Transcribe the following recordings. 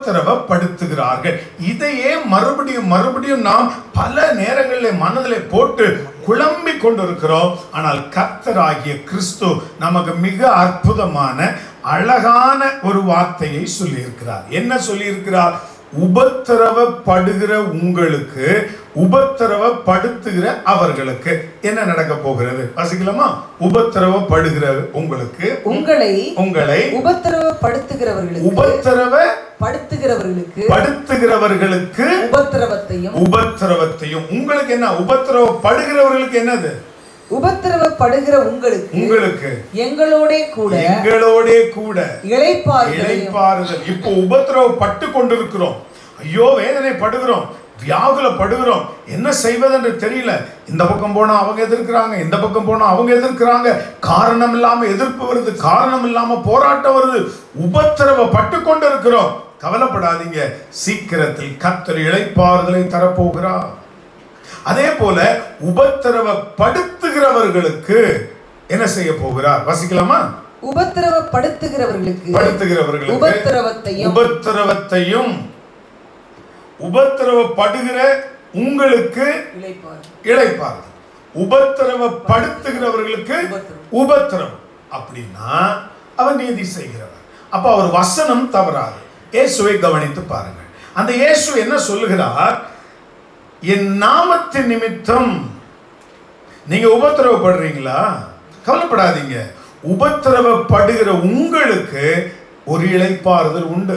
உபத்திரவப்படுத்துகிறார்கள் இதையே மறுபடியும் மறுபடியும் நாம் பல நேரங்களில் மனதில் போட்டு குழம்பிக் கொண்டிருக்கிறோம் ஆனால் கர்த்தராகிய கிறிஸ்து நமக்கு மிக அற்புதமான அழகான ஒரு வார்த்தையை சொல்லியிருக்கிறார் என்ன சொல்லியிருக்கிறார் உபத்திரவப்படுகிற உங்களுக்கு உபத்திரவப்படுத்துகிற அவர்களுக்கு என்ன நடக்க போகிறது வாசிக்கலாமா உபத்திரவப்படுகிற உங்களுக்கு உங்களை உங்களை உபத்திரவப்படுத்துகிறவர்களுக்கு உபத்திரவ படுத்துகிறவர்களுக்கு படுத்துகிறவர்களுக்கு உபத்திரவத்தையும் உபத்திரவத்தையும் உங்களுக்கு என்ன உபத்திரவப்படுகிறவர்களுக்கு என்னது உபத்திரவப்படுகிற உங்களுக்கு உங்களுக்கு எங்களோடே கூட எங்களோடே கூட இளைப்பாறுதலையும் இளைப்பாறுதல் இப்போ உபத்திரவப்பட்டு கொண்டிருக்கிறோம் ஐயோ வேதனை படுகிறோம் வியாகுல படுகிறோம் என்ன செய்வதென்று தெரியல இந்த பக்கம் போனா அவங்க எதிர்க்கிறாங்க இந்த பக்கம் போனா அவங்க எதிர்க்கிறாங்க காரணம் இல்லாம எதிர்ப்பு வருது காரணம் இல்லாம போராட்டம் வருது உபத்திரவப்பட்டு கொண்டிருக்கிறோம் கவலைப்படாதீங்க சீக்கிரத்தில் கர்த்தர் இளைப்பாறுதலை தரப்போகிறார் அதே போல உபத்திரவப்படுத்துகிறவர்களுக்கு என்ன செய்ய போகிறார் வசிக்கலாமா உபத்திரவப்படுத்துகிறவர்களுக்கு படுத்துகிறவர்களுக்கு உபத்திரவத்தையும் உபத்திரவத்தையும் உபத்திரவப்படுகிற உங்களுக்கு இளைப்பாறு இளைப்பாறு உபத்திரவப்படுத்துகிறவர்களுக்கு உபத்திரவம். உபத்திரவம் அப்படின்னா அவர் நீதி செய்கிறவர் அப்ப அவர் வசனம் தவறாது இயேசுவை கவனித்து பாருங்கள் அந்த இயேசு என்ன சொல்லுகிறார் என் நாமத்தின் நிமித்தம் நீங்க உபத்திரவப்படுறீங்களா கவலைப்படாதீங்க உபத்திரவப்படுகிற உங்களுக்கு ஒரு இளைப்பாறுதல் உண்டு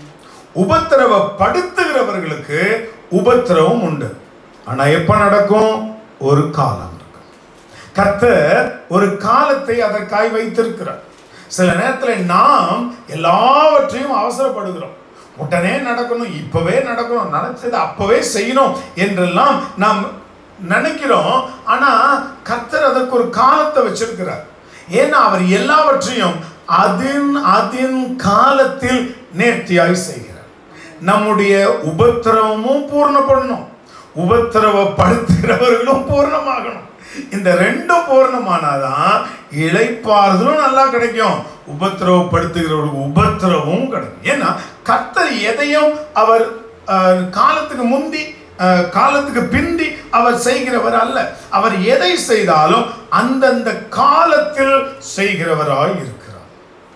உபத்திரவப்படுத்துகிறவர்களுக்கு உபத்திரவம் உண்டு ஆனா எப்ப நடக்கும் ஒரு காலம் இருக்கும் கர்த்தர் ஒரு காலத்தை அதற்காய் வைத்திருக்கிறார் சில நேரத்தில் நாம் எல்லாவற்றையும் அவசரப்படுகிறோம் உடனே நடக்கணும் இப்பவே நடக்கணும் நினைச்சது அப்பவே செய்யணும் என்றெல்லாம் நாம் நினைக்கிறோம் ஆனா கர்த்தர் அதற்கு ஒரு காலத்தை வச்சிருக்கிறார் ஏன்னா அவர் எல்லாவற்றையும் அதின் அதின் காலத்தில் நேர்த்தியாய் செய்கிறார் நம்முடைய உபத்திரவமும் பூர்ணப்படணும் உபத்திரவப்படுத்துகிறவர்களும் பூர்ணமாகணும் இந்த ரெண்டும் பூர்ணமானாதான் இளைப்பாறுதலும் நல்லா கிடைக்கும் உபத்திரவப்படுத்துகிறவர்களுக்கு உபத்திரவமும் கிடைக்கும் ஏன்னா கர்த்தர் எதையும் அவர் அஹ், காலத்துக்கு முந்தி அஹ், காலத்துக்கு பிந்தி அவர் செய்கிறவர் அல்ல அவர் எதை செய்தாலும் அந்தந்த காலத்தில் செய்கிறவராய் இருக்கிறார்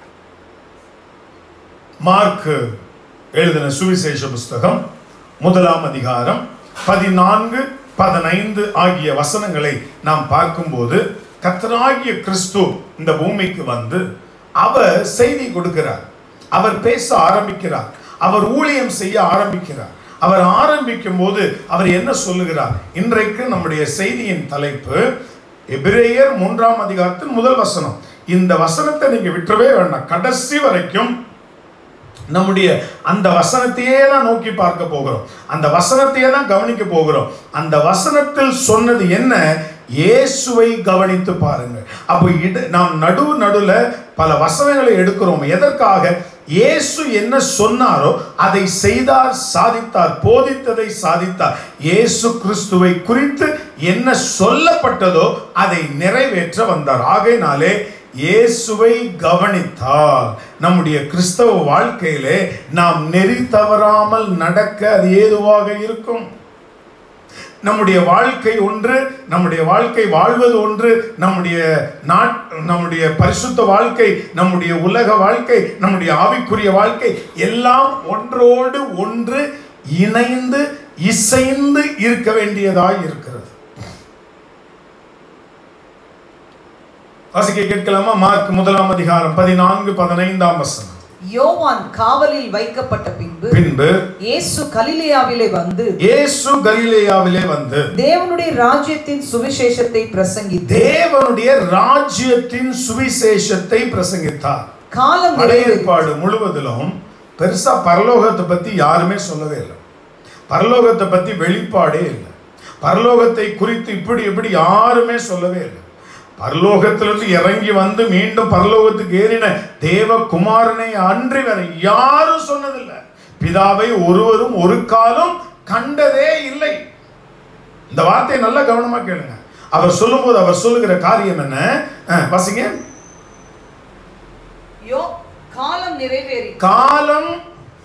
மார்க்கு எழுதின சுவிசேஷ புஸ்தகம் முதலாம் அதிகாரம் பதினான்கு பதினைந்து ஆகிய வசனங்களை நாம் பார்க்கும்போது கர்த்தராகிய கிறிஸ்து இந்த பூமிக்கு வந்து அவர் செய்தி கொடுக்கிறார் அவர் பேச ஆரம்பிக்கிறார் அவர் ஊழியம் செய்ய ஆரம்பிக்கிறார் அவர் ஆரம்பிக்கும் போது அவர் என்ன சொல்லுகிறார் இன்றைக்கு நம்முடைய செய்தியின் தலைப்பு எபிரேயர் மூன்றாம் அதிகாரத்தின் முதல் வசனம் இந்த வசனத்தை நீங்க விட்டுறவே வேண்டாம் கடைசி வரைக்கும் நம்முடைய அந்த வசனத்தையே தான் நோக்கி பார்க்க போகிறோம் அந்த வசனத்தையே தான் கவனிக்க போகிறோம் அந்த வசனத்தில் சொன்னது என்ன இயேசுவை கவனித்து பாருங்கள் அப்போ இட நாம் நடு நடுல பல வசனங்களை எடுக்கிறோம் எதற்காக இயேசு என்ன சொன்னாரோ அதை செய்தார் சாதித்தார் போதித்ததை சாதித்தார் இயேசு கிறிஸ்துவை குறித்து என்ன சொல்லப்பட்டதோ அதை நிறைவேற்ற வந்தார் ஆகையினாலே இயேசுவை கவனித்தால் நம்முடைய கிறிஸ்தவ வாழ்க்கையிலே நாம் நெறி தவறாமல் நடக்க அது ஏதுவாக இருக்கும் நம்முடைய வாழ்க்கை ஒன்று நம்முடைய வாழ்க்கை வாழ்வது ஒன்று நம்முடைய நாட் நம்முடைய பரிசுத்த வாழ்க்கை நம்முடைய உலக வாழ்க்கை நம்முடைய ஆவிக்குரிய வாழ்க்கை எல்லாம் ஒன்றோடு ஒன்று இணைந்து இசைந்து இருக்க வேண்டியதாய் இருக்கிறது வாசிக்க கேட்கலாமா மார்க் முதலாம் அதிகாரம் பதினான்கு பதினைந்தாம் வசனம் யோவான் காவலில் வைக்கப்பட்ட பின்பு பின்பு இயேசு கலிலேயாவிலே வந்து இயேசு கலிலேயாவிலே வந்து தேவனுடைய ராஜ்யத்தின் சுவிசேஷத்தை பிரசங்கித்து தேவனுடைய ராஜ்யத்தின் சுவிசேஷத்தை பிரசங்கித்தார் காலம் பழைய நிறைவேறி ஏற்பாடு முழுவதிலும் பெருசா பரலோகத்தை பத்தி யாருமே சொல்லவே இல்லை பரலோகத்தை பத்தி வெளிப்பாடே இல்லை பரலோகத்தை குறித்து இப்படி இப்படி யாருமே சொல்லவே இல்லை பரலோகத்திலிருந்து இறங்கி வந்து மீண்டும் பரலோகத்துக்கு ஏறின தேவகுமாரனை அன்றி வேற யாரும் சொன்னதில்லை பிதாவை ஒருவரும் ஒரு காலம் கண்டதே இல்லை இந்த வார்த்தையை நல்லா கவனமா கேளுங்க அவர் சொல்லும்போது அவர் சொல்லுகிற காரியம் என்ன அஹ், வாசிங்க யோ காலம் நிறைவேறி காலம்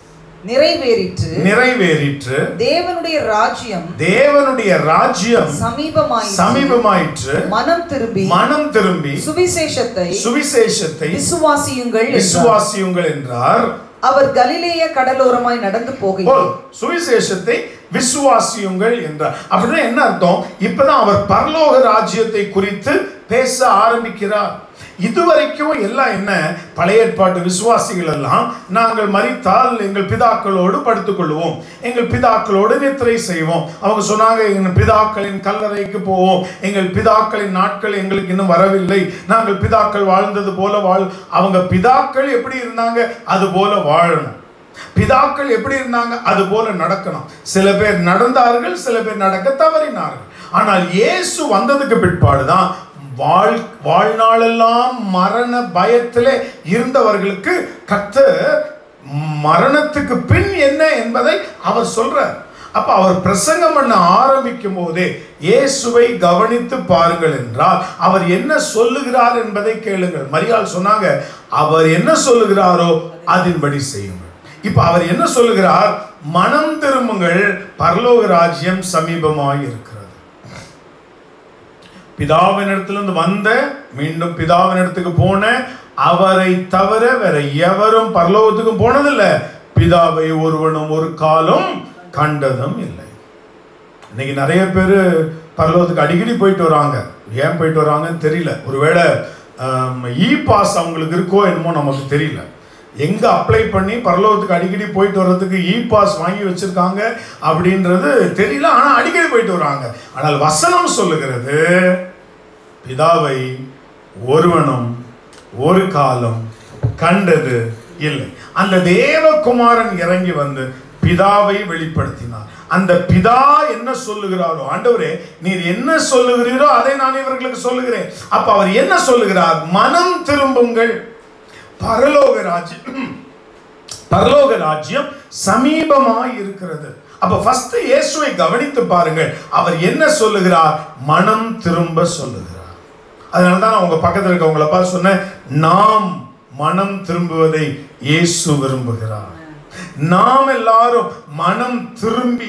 நிறைவேறிற்று நிறைவேறிற்று தேவனுடைய ராஜ்யம் தேவனுடைய ராஜ்யம் சமீபமாய் சமீபமாயிற்று மனம் திரும்பி மனம் திரும்பி சுவிசேஷத்தை சுவிசேஷத்தை விசுவாசியுங்கள் என்றார். விசுவாசியுங்கள் என்றார் அவர் கலிலேய கடலோரமாய் நடந்து போல் போகையில் சுவிசேஷத்தை விசுவாசியுங்கள் என்றார் அப்படின்னா என்ன அர்த்தம் இப்பதான் அவர் பரலோக ராஜ்யத்தை குறித்து பேச ஆரம்பிக்கிறார் இதுவரைக்கும் எல்லாம் என்ன பழைய ஏற்பாட்டு விசுவாசிகள் எல்லாம் நாங்கள் மரித்தால் எங்கள் பிதாக்களோடு படுத்துக் கொள்வோம் எங்கள் பிதாக்களோடு நித்திரை செய்வோம் அவங்க சொன்னாங்க எங்கள் பிதாக்களின் கல்லறைக்கு போவோம் எங்கள் பிதாக்களின் நாட்கள் எங்களுக்கு இன்னும் வரவில்லை நாங்கள் பிதாக்கள் வாழ்ந்தது போல வாழ் அவங்க பிதாக்கள் எப்படி இருந்தாங்க அது போல வாழணும் பிதாக்கள் எப்படி இருந்தாங்க அது போல நடக்கணும் சில பேர் நடந்தார்கள் சில பேர் நடக்க தவறினார்கள் ஆனால் இயேசு வந்ததுக்கு பிற்பாடுதான் வாழ் வாழ்நாளெல்லாம் மரண பயத்திலே இருந்தவர்களுக்கு கர்த்தர் மரணத்துக்கு பின் என்ன என்பதை அவர் சொல்றார் அப்ப அவர் பிரசங்கம் பண்ண ஆரம்பிக்கும் போதே இயேசுவை கவனித்து பாருங்கள் என்றால் அவர் என்ன சொல்லுகிறார் என்பதை கேளுங்கள் மரியாள் சொன்னாங்க அவர் என்ன சொல்லுகிறாரோ அதின்படி செய்யுங்கள் இப்ப அவர் என்ன சொல்லுகிறார் மனம் திரும்புங்கள் பரலோக ராஜ்யம் சமீபமாய் இருக்கிறது பிதாவினிடத்திலிருந்து வந்த மீண்டும் பிதாவினிடத்துக்கு போன அவரை தவிர வேற எவரும் பரலோகத்துக்கு போனதில்லை பிதாவை ஒருவனும் ஒரு காலம் கண்டதும் இல்லை இன்னைக்கு நிறைய பேர் பரலோகத்துக்கு அடிக்கடி போயிட்டு வராங்க ஏன் போயிட்டு வராங்கன்னு தெரியல ஒருவேளை இ பாஸ் அவங்களுக்கு இருக்கோ என்னமோ நமக்கு தெரியல எங்க அப்ளை பண்ணி பரலோகத்துக்கு அடிக்கடி போயிட்டு வர்றதுக்கு இ பாஸ் வாங்கி வச்சிருக்காங்க அப்படின்றது தெரியல ஆனா அடிக்கடி போயிட்டு வராங்க ஆனால் வசனம் சொல்லுகிறது பிதாவை ஒருவனும் ஒரு காலம் கண்டது இல்லை அந்த தேவகுமாரன் இறங்கி வந்து பிதாவை வெளிப்படுத்தினார் அந்த பிதா என்ன சொல்லுகிறாரோ ஆண்டவரே நீர் என்ன சொல்லுகிறீரோ அதை நான் இவர்களுக்கு சொல்லுகிறேன் அப்ப அவர் என்ன சொல்லுகிறார் மனம் திரும்புங்கள் பரலோக ராஜ்யம் பரலோக ராஜ்யம் சமீபமாய் இருக்கிறது அப்ப ஃபர்ஸ்ட் இயேசுவை கவனித்து பாருங்கள் அவர் என்ன சொல்லுகிறார் மனம் திரும்ப சொல்லுகிறார் அதனால தான் நான் உங்க பக்கத்துல இருக்கவங்கள பார்த்து சொன்னேன் நாம் மனம் திரும்புவதை இயேசு விரும்புகிறார் நாம் எல்லாரும் மனம் திரும்பி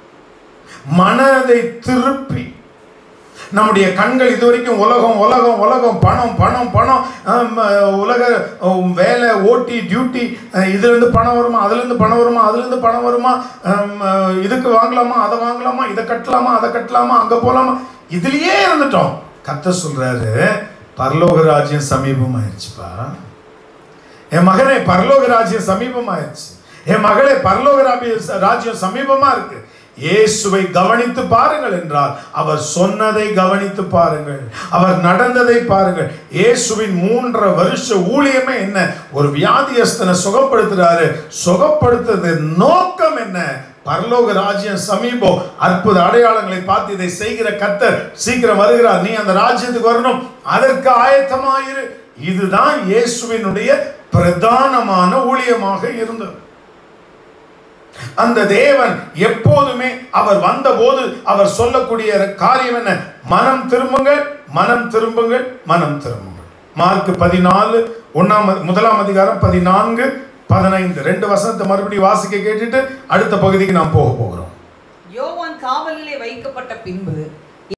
மனதை திருப்பி நம்முடைய கண்கள் இதுவரைக்கும் உலகம் உலகம் உலகம் பணம் பணம் பணம் ஆம், உலக உம், வேலை ஓட்டி டியூட்டி இதுலேருந்து பணம் வருமா அதுலேருந்து பணம் வருமா அதுலேருந்து பணம் வருமா ஆம், இதுக்கு வாங்கலாமா அதை வாங்கலாமா இதை கட்டலாமா அதை கட்டலாமா அங்கே போகலாமா இதுலயே இருந்துட்டோம் கத்த சொல்றாரு பரலோக ராஜ்யம் சமீபமாயிருச்சுப்பா என் மகனே பரலோக ராஜ்யம் சமீபமாயிருச்சு என் மகளே பரலோக ராஜ்ய- ராஜ்யம் சமீபமா இருக்கு இயேசுவை கவனித்து பாருங்கள் என்றால் அவர் சொன்னதை கவனித்து பாருங்கள் அவர் நடந்ததை பாருங்கள் இயேசுவின் மூன்றரை வருஷ ஊழியமே என்ன ஒரு வியாதியஸ்தனை சுகப்படுத்துறாரு சுகப்படுத்துறது நோக்கம் என்ன பரலோக ராஜ்யம் சமீபம் அற்புத அடையாளங்களை பார்த்து இதை செய்கிற கத்தர் சீக்கிரம் வருகிறார் நீ அந்த ராஜ்யத்துக்கு வரணும் அதற்கு ஆயத்தமாயிரு இதுதான் இயேசுவினுடைய பிரதானமான ஊழியமாக இருந்தது அந்த தேவன் எப்போதுமே அவர் வந்தபோது அவர் சொல்லக்கூடிய காரியம் என்ன மனம் திரும்புங்கள் மனம் திரும்புங்கள் மனம் திரும்புங்கள் மார்க் பதினாலு ஒன்னாம் முதலாம் அதிகாரம் பதினான்கு பதினைந்து ரெண்டு வசனத்தை மறுபடியும் வாசிக்க கேட்டுட்டு அடுத்த பகுதிக்கு நாம் போக போகிறோம் யோவான் காவலிலே வைக்கப்பட்ட பின்பு